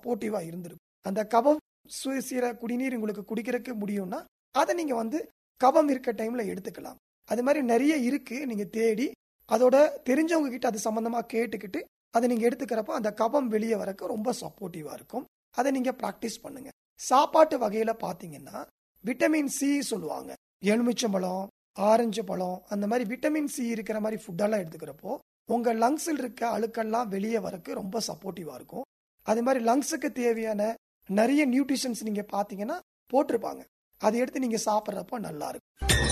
சப்போர்ட்டிவா இருந்திருக்கும் அந்த கபம் சுசீர குடிநீர் உங்களுக்கு குடிக்கிறதுக்கு முடியும்னா அதை நீங்க வந்து கபம் இருக்க டைம்ல எடுத்துக்கலாம் அது மாதிரி நிறைய இருக்கு நீங்க தேடி அதோட தெரிஞ்சவங்க கிட்ட அது சம்பந்தமா கேட்டுக்கிட்டு அதை நீங்க எடுத்துக்கிறப்போ அந்த கபம் வெளியே வரக்கு ரொம்ப சப்போர்ட்டிவா இருக்கும் அதை நீங்க ப்ராக்டிஸ் பண்ணுங்க சாப்பாட்டு வகையில பாத்தீங்கன்னா விட்டமின் சி சொல்லுவாங்க எலுமிச்சம்பழம் ஆரஞ்சு பழம் அந்த மாதிரி விட்டமின் சி இருக்கிற மாதிரி ஃபுட்டெல்லாம் எடுத்துக்கிறப்போ உங்க லங்ஸில் இருக்க அழுக்கெல்லாம் வெளியே வரக்கு ரொம்ப சப்போர்ட்டிவா இருக்கும் அது மாதிரி லங்ஸுக்கு தேவையான நிறைய நியூட்ரிஷன்ஸ் நீங்க பாத்தீங்கன்னா போட்டிருப்பாங்க அதை எடுத்து நீங்க சாப்பிட்றப்போ நல்லா இருக்கும்